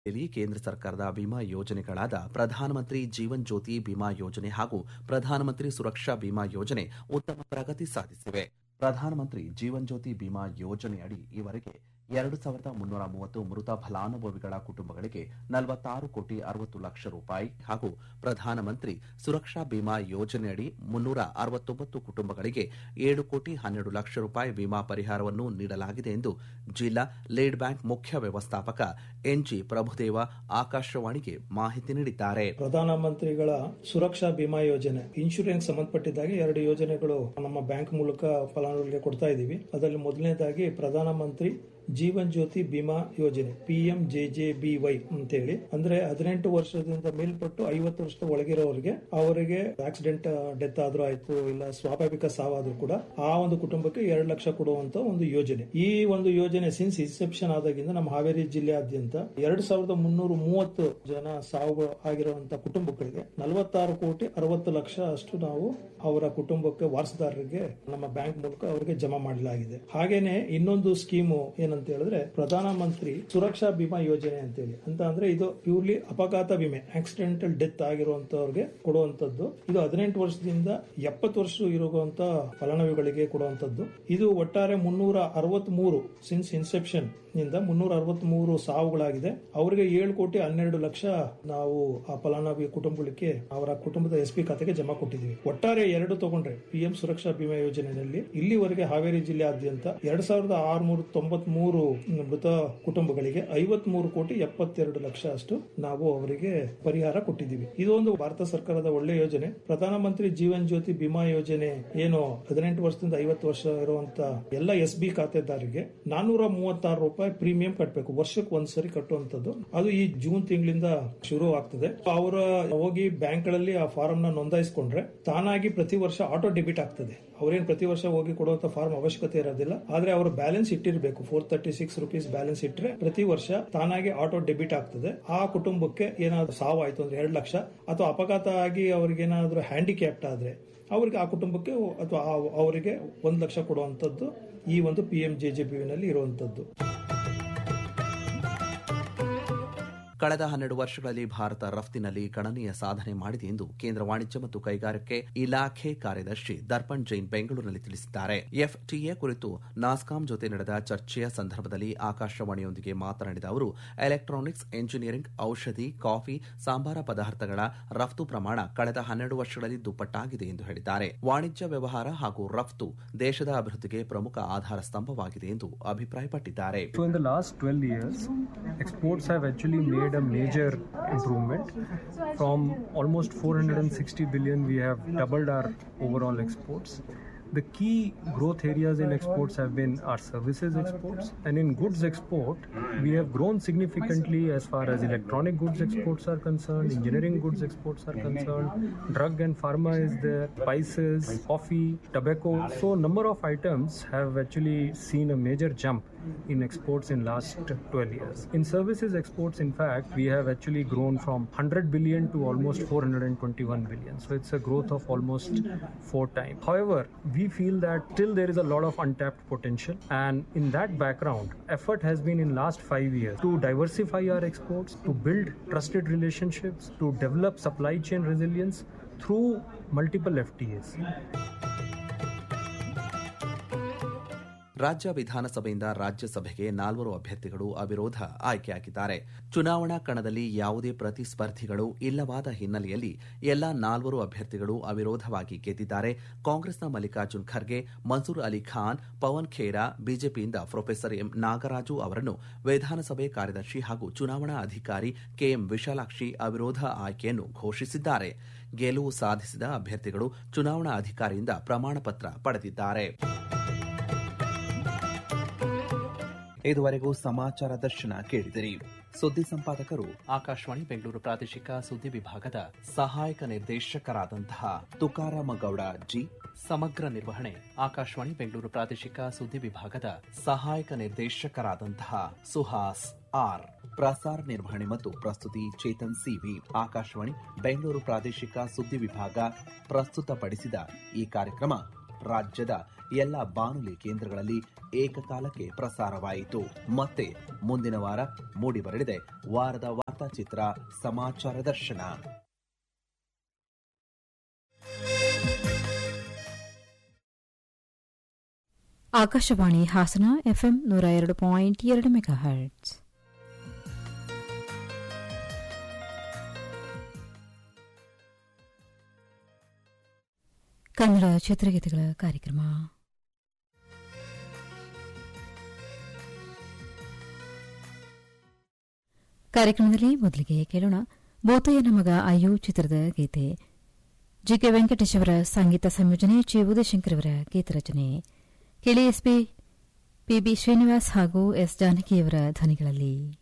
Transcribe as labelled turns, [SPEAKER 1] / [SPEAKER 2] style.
[SPEAKER 1] ಯಲ್ಲಿ ಕೇಂದ್ರ ಸರ್ಕಾರದ ವಿಮಾ ಯೋಜನೆಗಳಾದ ಪ್ರಧಾನಮಂತ್ರಿ ಜೀವನ್ ಜ್ಯೋತಿ ಬಿಮಾ ಯೋಜನೆ ಹಾಗೂ ಪ್ರಧಾನಮಂತ್ರಿ ಸುರಕ್ಷಾ ಬಿಮಾ ಯೋಜನೆ ಉತ್ತಮ ಪ್ರಗತಿ ಸಾಧಿಸಿವೆ ಪ್ರಧಾನಮಂತ್ರಿ ಜೀವನ್ ಜ್ಯೋತಿ ಬಿಮಾ ಯೋಜನೆಯಡಿ ಈವರೆಗೆ ಎರಡು ಸಾವಿರದ ಮುನ್ನೂರ ಮೂವತ್ತು ಮೃತ ಫಲಾನುಭವಿಗಳ ಕುಟುಂಬಗಳಿಗೆ ನಲವತ್ತಾರು ಕೋಟಿ ಅರವತ್ತು ಲಕ್ಷ ರೂಪಾಯಿ ಹಾಗೂ ಪ್ರಧಾನಮಂತ್ರಿ ಸುರಕ್ಷಾ ಬಿಮಾ ಯೋಜನೆಯಡಿ ಮುನ್ನೂರ ಅರವತ್ತೊಂಬತ್ತು ಕುಟುಂಬಗಳಿಗೆ ಏಳು ಕೋಟಿ ಹನ್ನೆರಡು ಲಕ್ಷ ರೂಪಾಯಿ ವಿಮಾ ಪರಿಹಾರವನ್ನು ನೀಡಲಾಗಿದೆ ಎಂದು ಜಿಲ್ಲಾ ಲೀಡ್ ಬ್ಯಾಂಕ್ ಮುಖ್ಯ ವ್ಯವಸ್ಥಾಪಕ ಎನ್ಜಿ ಪ್ರಭುದೇವ ಆಕಾಶವಾಣಿಗೆ ಮಾಹಿತಿ ನೀಡಿದ್ದಾರೆ
[SPEAKER 2] ಪ್ರಧಾನಮಂತ್ರಿಗಳ ಸುರಕ್ಷಾ ಬಿಮಾ ಯೋಜನೆ ಇನ್ಶೂರೆನ್ಸ್ ಸಂಬಂಧಪಟ್ಟಿದ್ದಾಗಿ ಎರಡು ಯೋಜನೆಗಳು ನಮ್ಮ ಬ್ಯಾಂಕ್ ಮೂಲಕ ಫಲಾನುಭವಿಗಳಿಗೆ ಕೊಡ್ತಾ ಇದ್ದೀವಿ ಅದರಲ್ಲಿ ಮೊದಲನೇದಾಗಿ ಪ್ರಧಾನಮಂತ್ರಿ ಜೀವನ್ ಜ್ಯೋತಿ ಬಿಮಾ ಯೋಜನೆ P M J J B Y ಅಂತೇಳಿ ಅಂದ್ರೆ ಹದಿನೆಂಟು ವರ್ಷದಿಂದ ಮೇಲ್ಪಟ್ಟು ಐವತ್ತು ವರ್ಷದ ಒಳಗಿರೋರಿಗೆ ಅವರಿಗೆ ಆಕ್ಸಿಡೆಂಟ್ ಡೆತ್ ಆದ್ರೂ ಆಯ್ತು ಇಲ್ಲ ಸ್ವಾಭಾವಿಕ ಸಾವಾದ್ರೂ ಕೂಡ ಆ ಒಂದು ಕುಟುಂಬಕ್ಕೆ ಎರಡು ಲಕ್ಷ ಕೊಡುವಂತ ಒಂದು ಯೋಜನೆ ಈ ಒಂದು ಯೋಜನೆ ಸಿನ್ಸ್ ಇನ್ಸೆಪ್ಷನ್ ಆದಾಗಿಂದ ನಮ್ಮ ಹಾವೇರಿ ಜಿಲ್ಲೆಯಾದ್ಯಂತ ಎರಡು ಸಾವಿರದ ಮುನ್ನೂರ ಮೂವತ್ತು ಜನ ಸಾವು ಆಗಿರುವಂತ ಕುಟುಂಬಗಳಿಗೆ ನಲವತ್ತಾರು ಕೋಟಿ ಅರವತ್ತು ಲಕ್ಷ ಅಷ್ಟು ನಾವು ಅವರ ಕುಟುಂಬಕ್ಕೆ ವಾರಸುದಾರರಿಗೆ ನಮ್ಮ ಬ್ಯಾಂಕ್ ಮೂಲಕ ಅವರಿಗೆ ಜಮಾ ಮಾಡಲಾಗಿದೆ ಹಾಗೇನೆ ಇನ್ನೊಂದು ಸ್ಕೀಮು ಏನಂತ ಹೇಳಿದ್ರೆ ಪ್ರಧಾನಮಂತ್ರಿ ಸುರಕ್ಷಾ ಬಿಮಾ ಯೋಜನೆ ಅಂತೇಳಿ ಅಂತ ಅಂದ್ರೆ ಇದು ಪ್ಯೂರ್ಲಿ ಅಪಘಾತ ವಿಮೆ ಆಕ್ಸಿಡೆಂಟಲ್ ಡೆತ್ ಆಗಿರುವಂತವ್ರಿಗೆ ಕೊಡುವಂತದ್ದು ಇದು ಹದಿನೆಂಟು ವರ್ಷದಿಂದ ಎಪ್ಪತ್ತು ವರ್ಷ ಇರುವಂತ ಫಲಾನುಭವಿಗಳಿಗೆ ಕೊಡುವಂತದ್ದು ಇದು ಒಟ್ಟಾರೆ ಮುನ್ನೂರ ಅರವತ್ತ್ ಮೂರು ಸಿನ್ಸ್ ಇನ್ಸೆಪ್ಷನ್ ನಿಂದ ಮುನ್ನೂರ ಅರವತ್ತ್ ಮೂರು ಸಾವುಗಳಾಗಿದೆ ಅವರಿಗೆ ಏಳು ಕೋಟಿ ಹನ್ನೆರಡು ಲಕ್ಷ ನಾವು ಆ ಫಲಾನುಭವಿ ಕುಟುಂಬಗಳಿಗೆ ಅವರ ಕುಟುಂಬದ ಎಸ್ ಪಿ ಖಾತೆಗೆ ಜಮಾ ಕೊಟ್ಟಿದ್ದೀವಿ ಒಟ್ಟಾರೆ ಎರಡು ತಗೊಂಡ್ರೆ ಪಿಎಂ ಸುರಕ್ಷಾ ಬಿಮಾ ಯೋಜನೆಯಲ್ಲಿ ಇಲ್ಲಿವರೆಗೆ ಹಾವೇರಿ ಜಿಲ್ಲೆಯಾದ್ಯಂತ ಎರಡ್ ಸಾವಿರದ ಆರುನೂರ ತೊಂಬತ್ ಮೂರು ಮೃತ ಕುಟುಂಬಗಳಿಗೆ ಐವತ್ ಮೂರು ಕೋಟಿ ಎಪ್ಪತ್ತೆರಡು ಲಕ್ಷ ಅಷ್ಟು ನಾವು ಅವರಿಗೆ ಪರಿಹಾರ ಕೊಟ್ಟಿದ್ದೀವಿ ಇದು ಒಂದು ಭಾರತ ಸರ್ಕಾರದ ಒಳ್ಳೆ ಯೋಜನೆ ಪ್ರಧಾನಮಂತ್ರಿ ಜೀವನ್ ಜ್ಯೋತಿ ಬಿಮಾ ಯೋಜನೆ ಏನು ಹದಿನೆಂಟು ವರ್ಷದಿಂದ ಐವತ್ತು ವರ್ಷ ಇರುವಂತ ಎಲ್ಲ ಎಸ್ ಬಿ ಖಾತೆದಾರರಿಗೆ ನಾನೂರ ಮೂವತ್ತಾರು ರೂಪಾಯಿ ಪ್ರೀಮಿಯಂ ಕಟ್ಟಬೇಕು ವರ್ಷಕ್ಕೆ ಒಂದ್ಸರಿ ಕಟ್ಟುವಂತದ್ದು ಅದು ಈ ಜೂನ್ ತಿಂಗಳಿಂದ ಶುರು ಆಗ್ತದೆ ಅವರ ಹೋಗಿ ಬ್ಯಾಂಕ್ ಗಳಲ್ಲಿ ಆ ಫಾರಂ ನ ನೋಂದಾಯಿಸಿಕೊಂಡ್ರೆ ತಾನಾಗಿ ಪ್ರತಿ ವರ್ಷ ಆಟೋ ಡೆಬಿಟ್ ಆಗ್ತದೆ ಅವ್ರೇನ್ ಪ್ರತಿ ವರ್ಷ ಹೋಗಿ ಕೊಡುವಂತ ಫಾರ್ಮ್ ಅವಶ್ಯಕತೆ ಇರೋದಿಲ್ಲ ಆದ್ರೆ ಅವರು ಬ್ಯಾಲೆನ್ಸ್ ಇಟ್ಟಿರಬೇಕು four thirty six rupees balance ಇಟ್ಟರೆ ಪ್ರತಿ ವರ್ಷ ತಾನಾಗಿ ಆಟೋ ಡೆಬಿಟ್ ಆಗ್ತದೆ ಆ ಕುಟುಂಬಕ್ಕೆ ಏನಾದ್ರು ಸಾವಾಯ್ತು ಅಂದ್ರೆ ಎರಡು ಲಕ್ಷ ಅಥವಾ ಅಪಘಾತ ಆಗಿ ಅವ್ರಿಗೆ ಏನಾದ್ರು ಹ್ಯಾಂಡಿಕ್ಯಾಪ್ಟ್ ಆದ್ರೆ ಅವರಿಗೆ ಆ ಕುಟುಂಬಕ್ಕೆ ಅಥವಾ ಅವರಿಗೆ ಒಂದು ಲಕ್ಷ ಕೊಡುವಂತದ್ದು ಈ ಒಂದು P M J J B ನಲ್ಲಿ ಇರುವಂತದ್ದು
[SPEAKER 1] ಕಳೆದ ಹನ್ನೆರಡು ವರ್ಷಗಳಲ್ಲಿ ಭಾರತ ರಫ್ತಿನಲ್ಲಿ ಗಣನೀಯ ಸಾಧನೆ ಮಾಡಿದೆ ಎಂದು ಕೇಂದ್ರ ವಾಣಿಜ್ಯ ಮತ್ತು ಕೈಗಾರಿಕೆ ಇಲಾಖೆ ಕಾರ್ಯದರ್ಶಿ ದರ್ಪಣ್ ಜೈನ್ ಬೆಂಗಳೂರಿನಲ್ಲಿ ತಿಳಿಸಿದ್ದಾರೆ ಎಫ್ಟಿಎ ಕುರಿತು ನಾಸ್ಕಾಂ ಜೊತೆ ನಡೆದ ಚರ್ಚೆಯ ಸಂದರ್ಭದಲ್ಲಿ ಆಕಾಶವಾಣಿಯೊಂದಿಗೆ ಮಾತನಾಡಿದ ಅವರು ಎಲೆಕ್ಟ್ರಾನಿಕ್ಸ್ ಎಂಜಿನಿಯರಿಂಗ್ ಔಷಧಿ ಕಾಫಿ ಸಾಂಬಾರ ಪದಾರ್ಥಗಳ ರಫ್ತು ಪ್ರಮಾಣ ಕಳೆದ ಹನ್ನೆರಡು ವರ್ಷಗಳಲ್ಲಿ ದುಪ್ಪಟ್ಟಾಗಿದೆ ಎಂದು ಹೇಳಿದ್ದಾರೆ ವಾಣಿಜ್ಯ ವ್ಯವಹಾರ ಹಾಗೂ ರಫ್ತು ದೇಶದ ಅಭಿವೃದ್ಧಿಗೆ ಪ್ರಮುಖ ಆಧಾರ ಸ್ತಂಭವಾಗಿದೆ ಎಂದು ಅಭಿಪ್ರಾಯಪಟ್ಟಿದ್ದಾರೆ
[SPEAKER 3] So in the last 12 years, exports have actually made a major improvement. From almost 460 billion, we have doubled our overall exports. The key growth areas in exports have been our services exports, and in goods export, we have grown significantly as far as electronic goods exports are concerned, engineering goods exports are concerned, drug and pharma is there, spices, coffee, tobacco. So, number of items have actually seen a major jump in exports in last 12 years. In services exports, in fact, we have actually grown from 100 billion to almost 421 billion. So it's a growth of almost four times. However, we feel that still there is a lot of untapped potential, and in that background, effort has been in last five years to diversify our exports, to build trusted relationships, to develop supply chain resilience through multiple FTAs.
[SPEAKER 1] ರಾಜ್ಯ ವಿಧಾನಸಭೆಯಿಂದ ರಾಜ್ಯಸಭೆಗೆ ನಾಲ್ವರು ಅಭ್ಯರ್ಥಿಗಳು ಅವಿರೋಧ ಆಯ್ಕೆಯಾಗಿದ್ದಾರೆ ಚುನಾವಣಾ ಕಣದಲ್ಲಿ ಯಾವುದೇ ಪ್ರತಿಸ್ಪರ್ಧಿಗಳು ಇಲ್ಲವಾದ ಹಿನ್ನೆಲೆಯಲ್ಲಿ ಎಲ್ಲಾ ನಾಲ್ವರು ಅಭ್ಯರ್ಥಿಗಳು ಅವಿರೋಧವಾಗಿ ಗೆದ್ದಿದ್ದಾರೆ ಕಾಂಗ್ರೆಸ್ನ ಮಲ್ಲಿಕಾರ್ಜುನ್ ಖರ್ಗೆ ಮನ್ಸೂರ್ ಅಲಿ ಖಾನ್ ಪವನ್ ಖೇರಾ ಬಿಜೆಪಿಯಿಂದ ಪ್ರೊಫೆಸರ್ ಎಂ ನಾಗರಾಜು ಅವರನ್ನು ವಿಧಾನಸಭೆ ಕಾರ್ಯದರ್ಶಿ ಹಾಗೂ ಚುನಾವಣಾ ಅಧಿಕಾರಿ ಕೆಎಂ ವಿಶಾಲಾಕ್ಷಿ ಅವಿರೋಧ ಆಯ್ಕೆಯನ್ನು ಘೋಷಿಸಿದ್ದಾರೆ ಗೆಲುವು ಸಾಧಿಸಿದ ಅಭ್ಯರ್ಥಿಗಳು ಚುನಾವಣಾ ಅಧಿಕಾರಿಯಿಂದ ಪ್ರಮಾಣ ಪತ್ರ ಪಡೆದಿದ್ದಾರೆ ಇದುವರೆಗೂ ಸಮಾಚಾರ ದರ್ಶನ ಕೇಳಿದಿರಿ ಸುದ್ದಿ ಸಂಪಾದಕರು ಆಕಾಶವಾಣಿ ಬೆಂಗಳೂರು ಪ್ರಾದೇಶಿಕ ಸುದ್ದಿ ವಿಭಾಗದ ಸಹಾಯಕ ನಿರ್ದೇಶಕರಾದಂತಹ ತುಕಾರಾಮ ಗೌಡ ಜಿ ಸಮಗ್ರ ನಿರ್ವಹಣೆ ಆಕಾಶವಾಣಿ ಬೆಂಗಳೂರು ಪ್ರಾದೇಶಿಕ ಸುದ್ದಿ ವಿಭಾಗದ ಸಹಾಯಕ ನಿರ್ದೇಶಕರಾದಂತಹ ಸುಹಾಸ್ ಆರ್ ಪ್ರಸಾರ ನಿರ್ವಹಣೆ ಮತ್ತು ಪ್ರಸ್ತುತಿ ಚೇತನ್ ಸಿವಿ ಆಕಾಶವಾಣಿ ಬೆಂಗಳೂರು ಪ್ರಾದೇಶಿಕ ಸುದ್ದಿ ವಿಭಾಗ ಪ್ರಸ್ತುತಪಡಿಸಿದ ಈ ಕಾರ್ಯಕ್ರಮ ರಾಜ್ಯದ ಎಲ್ಲ ಬಾನುಲಿ ಕೇಂದ್ರಗಳಲ್ಲಿ ಏಕಕಾಲಕ್ಕೆ ಪ್ರಸಾರವಾಯಿತು ಮತ್ತೆ ಮುಂದಿನ ವಾರ ಮೂಡಿಬರಲಿದೆ ವಾರದ ವಾರ್ತಾಚಿತ್ರ ಸಮಾಚಾರ ದರ್ಶನ
[SPEAKER 4] ಆಕಾಶವಾಣಿ ಹಾಸನ ಎಫ್ಎಂ ನೂರ ಎರಡು ಪಾಯಿಂಟ್ ಎರಡು ಮೆಗಾ ಹರ್ಟ್ಸ್ ಕನ್ನಡ ಚಿತ್ರಗೀತೆಗಳ ಕಾರ್ಯಕ್ರಮ ಕಾರ್ಯಕ್ರಮದಲ್ಲಿ ಮೊದಲಿಗೆ ಕೇಳೋಣ ಬೋತಯ್ಯನ ಮಗ ಅಯ್ಯು ಚಿತ್ರದ ಗೀತೆ ಜಿಕೆ ವೆಂಕಟೇಶ್ ಅವರ ಸಂಗೀತ ಸಂಯೋಜನೆ ಚಿ ಉದಯಶಂಕರ್ ಅವರ ಗೀತರಚನೆ ಕೇಳಿ ಎಸ್ಪಿ ಪಿಬಿ ಶ್ರೀನಿವಾಸ್ ಹಾಗೂ ಎಸ್ ಜಾನಕಿಯವರ ಧ್ವನಿಗಳಲ್ಲಿ